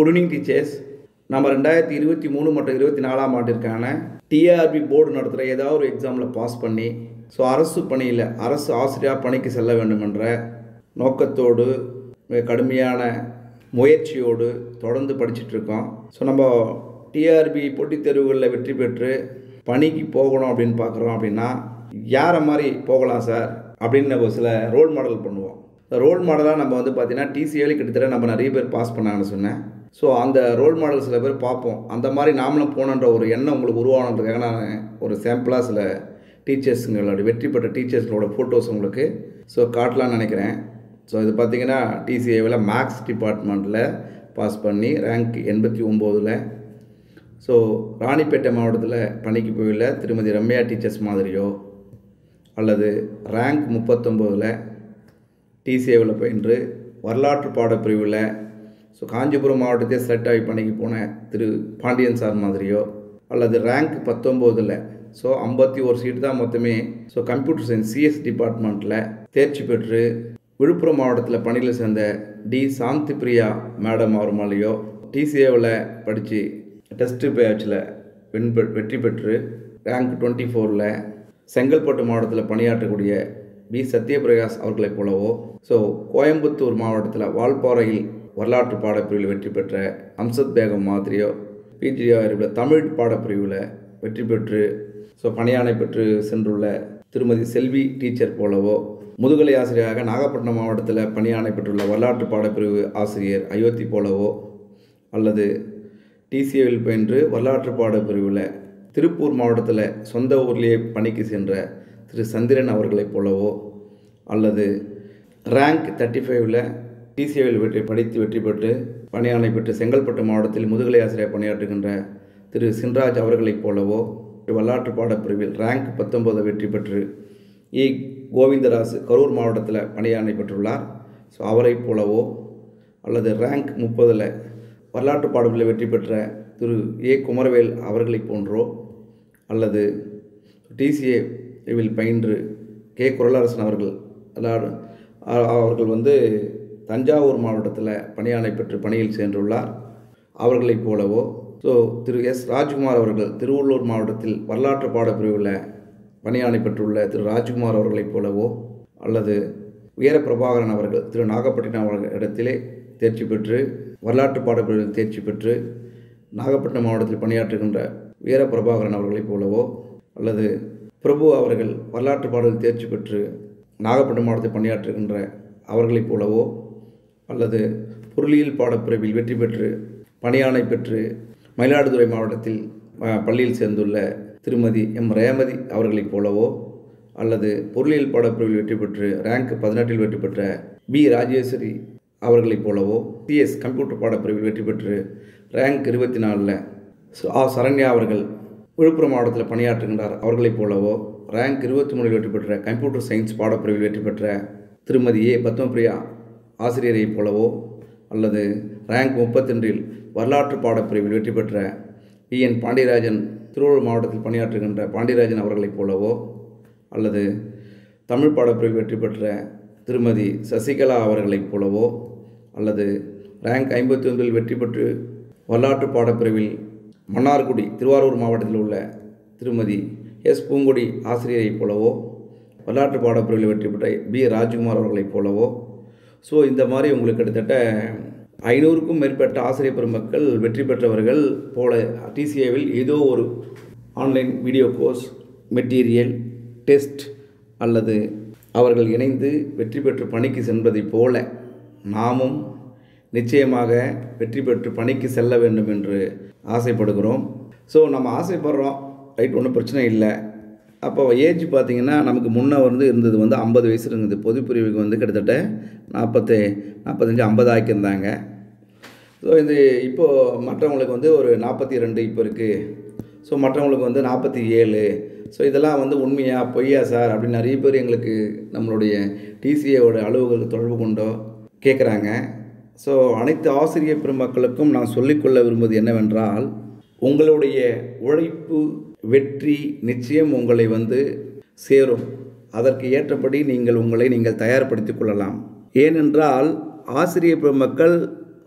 good evening teachers நம்ம ரெண்டாயிரத்தி இருபத்தி மூணு மற்றும் இருபத்தி நாலாம் ஆண்டிற்கான டிஆர்பி போர்டு நடத்துகிற ஏதாவது ஒரு எக்ஸாமில் பாஸ் பண்ணி ஸோ அரசு பணியில் அரசு ஆசிரியர் பணிக்கு செல்ல வேண்டும் என்ற நோக்கத்தோடு மிக கடுமையான முயற்சியோடு தொடர்ந்து படிச்சுட்டு இருக்கோம் ஸோ நம்ம டிஆர்பி போட்டித் தேர்வுகளில் வெற்றி பெற்று பணிக்கு போகணும் அப்படின்னு பார்க்குறோம் அப்படின்னா யாரை மாதிரி போகலாம் சார் அப்படின்னு நம்ம சில ரோல் மாடல் பண்ணுவோம் ரோல் மாடலாக நம்ம வந்து பார்த்தீங்கன்னா டிசிஏவில் கிட்டத்தட்ட நம்ம நிறைய பேர் பாஸ் பண்ணாங்கன்னு சொன்னேன் ஸோ அந்த ரோல் மாடல் சில பேர் பார்ப்போம் அந்த மாதிரி நாமளும் போகணுன்ற ஒரு எண்ணம் உங்களுக்கு உருவானதுக்காக நான் ஒரு சாம்பிளாக சில டீச்சர்ஸுங்களோட வெற்றி பெற்ற டீச்சர்ஸோட ஃபோட்டோஸ் உங்களுக்கு ஸோ காட்டலாம்னு நினைக்கிறேன் ஸோ இது பார்த்தீங்கன்னா டிசிஏவில் மேக்ஸ் டிபார்ட்மெண்ட்டில் பாஸ் பண்ணி ரேங்க் எண்பத்தி ஒம்போதில் ஸோ ராணிப்பேட்டை மாவட்டத்தில் பணிக்கு போயுள்ள திருமதி ரம்யா டீச்சர்ஸ் மாதிரியோ அல்லது ரேங்க் முப்பத்தொம்போதில் டிசிஏவில் பயின்று வரலாற்று பாடப்பிரிவில் ஸோ காஞ்சிபுரம் மாவட்டத்தை செலக்ட் ஆகி பணிக்கு போன திரு பாண்டியன் சார் மாதிரியோ அல்லது ரேங்க் பத்தொம்போதில் ஸோ ஐம்பத்தி ஒரு சீட் தான் மொத்தமே ஸோ கம்ப்யூட்டர் சயின்ஸ் சிஎஸ் டிபார்ட்மெண்ட்டில் தேர்ச்சி பெற்று விழுப்புரம் மாவட்டத்தில் பணியில் சேர்ந்த டி சாந்தி பிரியா மேடம் அவர் மேலேயோ டிசிஏவில் படித்து டெஸ்ட்டு பேட்சில் வென் வெற்றி பெற்று ரேங்க் டுவெண்ட்டி ஃபோரில் செங்கல்பட்டு மாவட்டத்தில் பணியாற்றக்கூடிய பி சத்யபிரகாஷ் அவர்களைப் போலவோ ஸோ கோயம்புத்தூர் மாவட்டத்தில் வால்பாறையில் வரலாற்று பாடப்பிரிவில் வெற்றி பெற்ற அம்சத் பேகம் மாதிரியோ பிஜிஆரில் தமிழ் பாடப்பிரிவில் வெற்றி பெற்று ஸோ பணியாணை பெற்று சென்றுள்ள திருமதி செல்வி டீச்சர் போலவோ முதுகலை ஆசிரியராக நாகப்பட்டினம் மாவட்டத்தில் பணியாணை பெற்றுள்ள வரலாற்று பாடப்பிரிவு ஆசிரியர் அயோத்தி போலவோ அல்லது டிசிஏவில் பயின்று வரலாற்று பாடப்பிரிவில் திருப்பூர் மாவட்டத்தில் சொந்த ஊர்லேயே பணிக்கு சென்ற திரு சந்திரன் அவர்களைப் போலவோ அல்லது ரேங்க் தேர்ட்டி ஃபைவ்ல டிசிஏவில் வெற்றி படித்து வெற்றி பெற்று பணியாணை பெற்று செங்கல்பட்டு மாவட்டத்தில் முதுகலை ஆசிரியர் பணியாற்றுகின்ற திரு சின்ராஜ் அவர்களைப் போலவோ வரலாற்று பாடப்பிரிவில் ரேங்க் பத்தொன்பது வெற்றி பெற்று இ கோவிந்தராசு கரூர் மாவட்டத்தில் பணியாணை பெற்றுள்ளார் ஸோ அவரைப் போலவோ அல்லது ரேங்க் முப்பதில் வரலாற்று பாடப்பிரிவில் வெற்றி பெற்ற திரு ஏ குமரவேல் அவர்களைப் போன்றோ அல்லது டிசிஏவில் பயின்று கே குரலரசன் அவர்கள் அதாவது அவர்கள் வந்து தஞ்சாவூர் மாவட்டத்தில் பணியாணை பெற்று பணியில் சென்றுள்ளார் அவர்களைப் போலவோ ஸோ திரு எஸ் ராஜ்குமார் அவர்கள் திருவள்ளூர் மாவட்டத்தில் வரலாற்று பாடப்பிரிவில் பணியாணை பெற்றுள்ள திரு ராஜ்குமார் அவர்களைப் போலவோ அல்லது வீர பிரபாகரன் அவர்கள் திரு நாகப்பட்டினம் அவர்கள் இடத்திலே தேர்ச்சி பெற்று வரலாற்று பாடப்பிரிவில் தேர்ச்சி பெற்று நாகப்பட்டினம் மாவட்டத்தில் பணியாற்றுகின்ற வீர பிரபாகரன் அவர்களைப் போலவோ அல்லது பிரபு அவர்கள் வரலாற்று பாடலில் தேர்ச்சி பெற்று நாகப்பட்டினம் மாவட்டத்தில் பணியாற்றுகின்ற அவர்களைப் போலவோ அல்லது பொருளியல் பாடப்பிரிவில் வெற்றி பெற்று பணியாணை பெற்று மயிலாடுதுறை மாவட்டத்தில் பள்ளியில் சேர்ந்துள்ள திருமதி எம் ரேமதி அவர்களைப் போலவோ அல்லது பொருளியல் பாடப்பிரிவில் வெற்றி பெற்று ரேங்க் பதினெட்டில் வெற்றி பெற்ற பி ராஜேஸ்வரி அவர்களைப் போலவோ சிஎஸ் கம்ப்யூட்டர் பாடப்பிரிவில் வெற்றி பெற்று ரேங்க் இருபத்தி நாலில் ஆ சரண்யா அவர்கள் விழுப்புரம் மாவட்டத்தில் பணியாற்றுகின்றார் அவர்களைப் போலவோ ரேங்க் இருபத்தி மூணில் வெற்றி பெற்ற கம்ப்யூட்டர் சயின்ஸ் பாடப்பிரிவில் வெற்றி பெற்ற திருமதி ஏ பத்மபிரியா ஆசிரியரைப் போலவோ அல்லது ரேங்க் முப்பத்தொன்றில் வரலாற்று பாடப்பிரிவில் வெற்றி பெற்ற பி என் பாண்டியராஜன் திருவள்ளூர் மாவட்டத்தில் பணியாற்றுகின்ற பாண்டியராஜன் அவர்களைப் போலவோ அல்லது தமிழ் பாடப்பிரிவில் வெற்றி பெற்ற திருமதி சசிகலா அவர்களைப் போலவோ அல்லது ரேங்க் ஐம்பத்தி ஒன்றில் வெற்றி பெற்று வரலாற்று பாடப்பிரிவில் மன்னார்குடி திருவாரூர் மாவட்டத்தில் உள்ள திருமதி எஸ் பூங்குடி ஆசிரியரைப் போலவோ வரலாற்று பாடப்பிரிவில் வெற்றி பெற்ற பி ராஜ்குமார் அவர்களைப் போலவோ ஸோ இந்த மாதிரி உங்களுக்கு கிட்டத்தட்ட ஐநூறுக்கும் மேற்பட்ட ஆசிரியர் பெருமக்கள் வெற்றி பெற்றவர்கள் போல டிசிஏவில் ஏதோ ஒரு online video course material test அல்லது அவர்கள் இணைந்து வெற்றி பெற்று பணிக்கு சென்றதைப் போல நாமும் நிச்சயமாக வெற்றி பெற்று பணிக்கு செல்ல வேண்டும் என்று ஆசைப்படுகிறோம் ஸோ நம்ம ஆசைப்படுறோம் ரைட் ஒன்றும் பிரச்சனை இல்லை அப்போ ஏஜ் பார்த்திங்கன்னா நமக்கு முன்னே வந்து இருந்தது வந்து ஐம்பது வயசு இருந்தது பொதுப்பிரிவுக்கு வந்து கிட்டத்தட்ட நாற்பத்தி நாற்பத்தஞ்சு ஐம்பது ஆக்கியிருந்தாங்க ஸோ இது இப்போது மற்றவங்களுக்கு வந்து ஒரு நாற்பத்தி ரெண்டு இப்போ இருக்குது ஸோ மற்றவங்களுக்கு வந்து நாற்பத்தி ஏழு ஸோ இதெல்லாம் வந்து உண்மையா பொய்யா சார் அப்படின்னு நிறைய பேர் எங்களுக்கு நம்மளுடைய டிசிஏவோட அலுவலகத்தில் தொடர்பு கொண்டோ கேட்குறாங்க ஸோ அனைத்து ஆசிரியர் பெருமக்களுக்கும் நான் சொல்லிக்கொள்ள விரும்புவது என்னவென்றால் உங்களுடைய உழைப்பு வெற்றி நிச்சயம் உங்களை வந்து சேரும் அதற்கு ஏற்றபடி நீங்கள் உங்களை நீங்கள் தயார்படுத்திக் கொள்ளலாம் ஏனென்றால் ஆசிரியர் பெருமக்கள்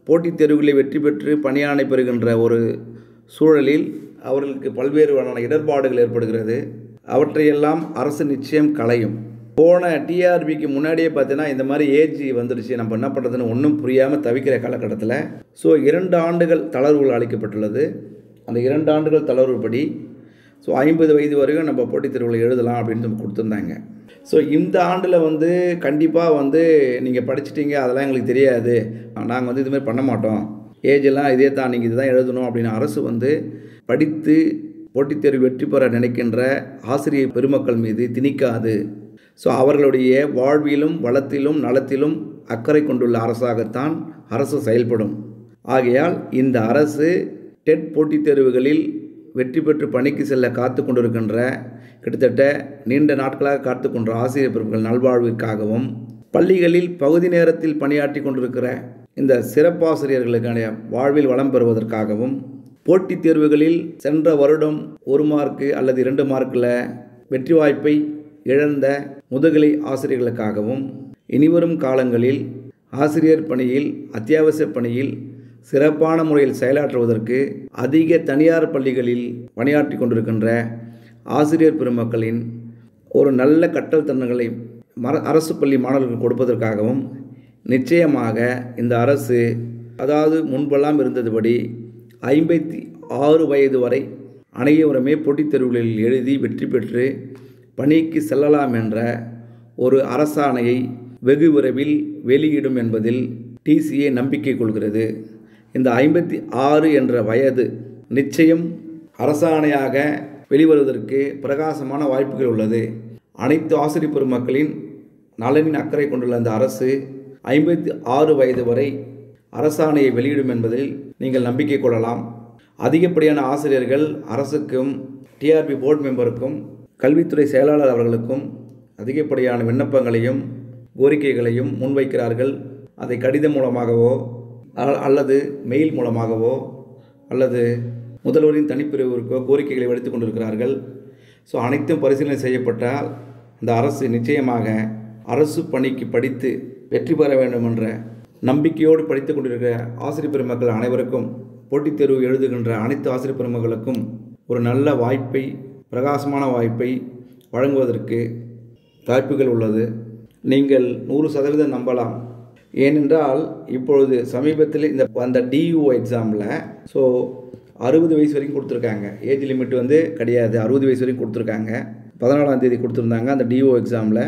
போட்டித் தேர்வுகளில் வெற்றி பெற்று பணியாணை பெறுகின்ற ஒரு சூழலில் அவர்களுக்கு பல்வேறு வகையான இடர்பாடுகள் ஏற்படுகிறது அவற்றையெல்லாம் அரசு நிச்சயம் களையும் போன டிஆர்பிக்கு முன்னாடியே பார்த்தீங்கன்னா இந்த மாதிரி ஏஜ் வந்துடுச்சு நம்ம என்ன பண்ணுறதுன்னு ஒன்றும் புரியாமல் தவிக்கிற காலகட்டத்தில் ஸோ இரண்டு ஆண்டுகள் தளர்வுகள் அளிக்கப்பட்டுள்ளது அந்த இரண்டு ஆண்டுகள் தளர்வுப்படி ஸோ ஐம்பது வயது வரைக்கும் நம்ம போட்டித் தேர்வுகள் எழுதலாம் அப்படின்னு நம்ம கொடுத்துருந்தாங்க ஸோ இந்த ஆண்டில் வந்து கண்டிப்பாக வந்து நீங்கள் படிச்சிட்டீங்க அதெல்லாம் எங்களுக்கு தெரியாது நாங்கள் வந்து இதுமாதிரி பண்ண மாட்டோம் ஏஜ் எல்லாம் இதே தான் நீங்கள் இதுதான் எழுதணும் அப்படின்னு அரசு வந்து படித்து போட்டித் தேர்வு வெற்றி பெற நினைக்கின்ற ஆசிரியர் பெருமக்கள் மீது திணிக்காது ஸோ அவர்களுடைய வாழ்விலும் வளத்திலும் நலத்திலும் அக்கறை கொண்டுள்ள அரசாகத்தான் அரசு செயல்படும் ஆகையால் இந்த அரசு டெட் போட்டித் தேர்வுகளில் வெற்றி பெற்று பணிக்கு செல்ல காத்து கொண்டிருக்கின்ற கிட்டத்தட்ட நீண்ட நாட்களாக காத்து கொண்ட ஆசிரியர் பெருமக்கள் நல்வாழ்விற்காகவும் பள்ளிகளில் பகுதி நேரத்தில் பணியாற்றி கொண்டிருக்கிற இந்த சிறப்பாசிரியர்களுக்கான வாழ்வில் வளம் பெறுவதற்காகவும் போட்டித் தேர்வுகளில் சென்ற வருடம் ஒரு மார்க்கு அல்லது இரண்டு மார்க்கில் வெற்றி வாய்ப்பை இழந்த முதுகலை ஆசிரியர்களுக்காகவும் இனிவரும் காலங்களில் ஆசிரியர் பணியில் அத்தியாவசிய பணியில் சிறப்பான முறையில் செயலாற்றுவதற்கு அதிக தனியார் பள்ளிகளில் பணியாற்றி கொண்டிருக்கின்ற ஆசிரியர் பெருமக்களின் ஒரு நல்ல கற்றல் தன்மைகளை மர அரசு பள்ளி மாணவர்களுக்கு கொடுப்பதற்காகவும் நிச்சயமாக இந்த அரசு அதாவது முன்பெல்லாம் இருந்ததுபடி ஐம்பத்தி ஆறு வயது வரை அனைவருமே போட்டித் தேர்வுகளில் எழுதி வெற்றி பெற்று பணிக்கு செல்லலாம் என்ற ஒரு அரசாணையை வெகு விரைவில் வெளியிடும் என்பதில் டிசிஏ நம்பிக்கை கொள்கிறது இந்த ஐம்பத்தி ஆறு என்ற வயது நிச்சயம் அரசாணையாக வெளிவருவதற்கு பிரகாசமான வாய்ப்புகள் உள்ளது அனைத்து ஆசிரியர் பெருமக்களின் நலனின் அக்கறை கொண்டுள்ள அந்த அரசு ஐம்பத்தி ஆறு வயது வரை அரசாணையை வெளியிடும் என்பதில் நீங்கள் நம்பிக்கை கொள்ளலாம் அதிகப்படியான ஆசிரியர்கள் அரசுக்கும் டிஆர்பி போர்டு மெம்பருக்கும் கல்வித்துறை செயலாளர் அவர்களுக்கும் அதிகப்படியான விண்ணப்பங்களையும் கோரிக்கைகளையும் முன்வைக்கிறார்கள் அதை கடிதம் மூலமாகவோ அ- அல்லது மெயில் மூலமாகவோ அல்லது முதல்வரின் தனிப்பிரிவிற்கோ கோரிக்கைகளை எடுத்துக் கொண்டிருக்கிறார்கள் ஸோ அனைத்தும் பரிசீலனை செய்யப்பட்டால் இந்த அரசு நிச்சயமாக அரசு பணிக்கு படித்து வெற்றி பெற வேண்டும் என்ற நம்பிக்கையோடு படித்துக் கொண்டிருக்கிற ஆசிரியர் பெருமக்கள் அனைவருக்கும் போட்டித் தேர்வு எழுதுகின்ற அனைத்து ஆசிரியர் பெருமக்களுக்கும் ஒரு நல்ல வாய்ப்பை பிரகாசமான வாய்ப்பை வழங்குவதற்கு வாய்ப்புகள் உள்ளது நீங்கள் நூறு சதவீதம் நம்பலாம் ஏனென்றால் இப்பொழுது சமீபத்தில் இந்த அந்த டியூஓ எக்ஸாமில் ஸோ அறுபது வயசு வரைக்கும் கொடுத்துருக்காங்க ஏஜ் லிமிட் வந்து கிடையாது அறுபது வயசு வரைக்கும் கொடுத்துருக்காங்க பதினாலாம் தேதி கொடுத்துருந்தாங்க அந்த டிஓ எக்ஸாமில்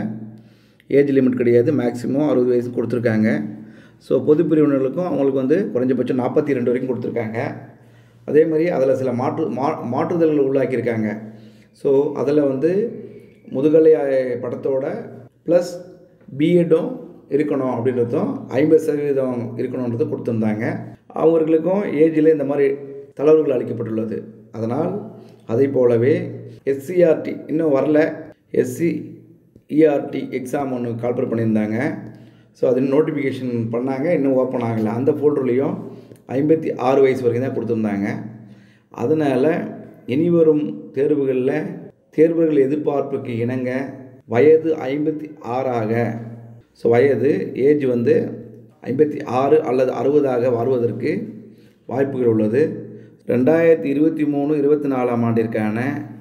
ஏஜ் லிமிட் கிடையாது மேக்ஸிமம் அறுபது வயசு கொடுத்துருக்காங்க ஸோ பொது பிரிவினர்களுக்கும் அவங்களுக்கு வந்து குறைஞ்சபட்சம் நாற்பத்தி ரெண்டு வரைக்கும் கொடுத்துருக்காங்க அதே மாதிரி அதில் சில மாற்று மா மாற்றுதல்கள் உள்ளாக்கியிருக்காங்க ஸோ அதில் வந்து முதுகலை அஹ், படத்தோட ப்ளஸ் பிஎட்டும் இருக்கணும் அப்படின்றதும் ஐம்பது சதவீதம் இருக்கணுன்றது கொடுத்துருந்தாங்க அவங்களுக்கும் ஏஜில் இந்த மாதிரி தளர்வுகள் அளிக்கப்பட்டுள்ளது அதனால் அதை போலவே எஸ்சிஆர்டி இன்னும் வரல எஸ்சி இஆர்டி எக்ஸாம் ஒன்று கால்பர் பண்ணியிருந்தாங்க ஸோ அது நோட்டிஃபிகேஷன் பண்ணாங்க இன்னும் ஓப்பன் ஆகலை அந்த ஃபோல்டர்லேயும் ஐம்பத்தி ஆறு வயசு வரைக்கும் தான் கொடுத்துருந்தாங்க அதனால் இனிவரும் தேர்வுகளில் தேர்வுகள் எதிர்பார்ப்புக்கு இணங்க வயது ஐம்பத்தி ஆறாக ஸோ வயது ஏஜ் வந்து ஐம்பத்தி ஆறு அல்லது அறுபதாக வருவதற்கு வாய்ப்புகள் உள்ளது ரெண்டாயிரத்தி இருபத்தி மூணு இருபத்தி நாலாம் ஆண்டிற்கான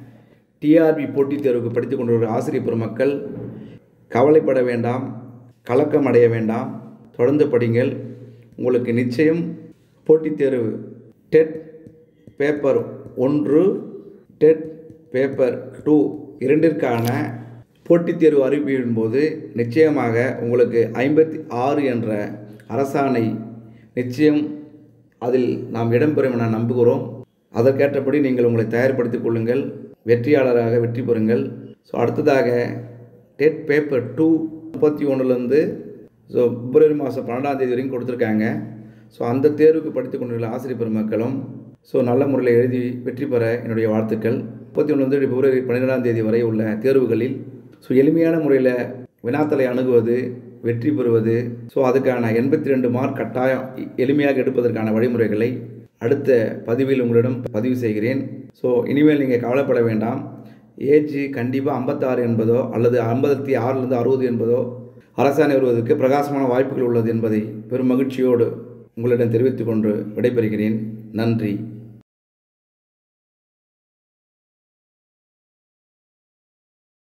டிஆர்பி போட்டித் தேர்வுக்கு படித்துக் கொண்டிருக்கிற ஆசிரியர் பெருமக்கள் கவலைப்பட வேண்டாம் கலக்கம் அடைய வேண்டாம் தொடர்ந்து படிங்கள் உங்களுக்கு நிச்சயம் போட்டித் தேர்வு டெட் பேப்பர் ஒன்று டெட் பேப்பர் டூ இரண்டிற்கான போட்டித் தேர்வு அறிவிப்பின் போது நிச்சயமாக உங்களுக்கு ஐம்பத்தி ஆறு என்ற அரசாணை நிச்சயம் அதில் நாம் இடம்பெறும் என நம்புகிறோம் அதற்கேற்றபடி நீங்கள் உங்களை தயார்படுத்திக் கொள்ளுங்கள் வெற்றியாளராக வெற்றி பெறுங்கள் ஸோ அடுத்ததாக டெட் பேப்பர் டூ முப்பத்தி ஒன்றுலேருந்து ஸோ பிப்ரவரி மாதம் பன்னெண்டாம் தேதி வரைக்கும் கொடுத்துருக்காங்க ஸோ அந்த தேர்வுக்கு படித்துக் கொண்டுள்ள ஆசிரியர் பெருமக்களும் ஸோ நல்ல முறையில் எழுதி வெற்றி பெற என்னுடைய வாழ்த்துக்கள் முப்பத்தி ஒன்றுலேருந்து பிப்ரவரி பன்னிரெண்டாம் தேதி வரை உள்ள தேர்வுகளில் ஸோ எளிமையான முறையில் வினாத்தலை அணுகுவது வெற்றி பெறுவது ஸோ அதுக்கான எண்பத்தி ரெண்டு மார்க் கட்டாயம் எ- எளிமையாக எடுப்பதற்கான வழிமுறைகளை அடுத்த பதிவில் உங்களிடம் பதிவு செய்கிறேன் ஸோ இனிமேல் நீங்கள் கவலைப்பட வேண்டாம் ஏஜ் கண்டிப்பாக ஐம்பத்தாறு என்பதோ அல்லது ஐம்பத்தி ஆறிலிருந்து அறுபது என்பதோ அரசாணை வருவதற்கு பிரகாசமான வாய்ப்புகள் உள்ளது என்பதை பெரும் மகிழ்ச்சியோடு உங்களிடம் தெரிவித்துக் கொண்டு விடைபெறுகிறேன் நன்றி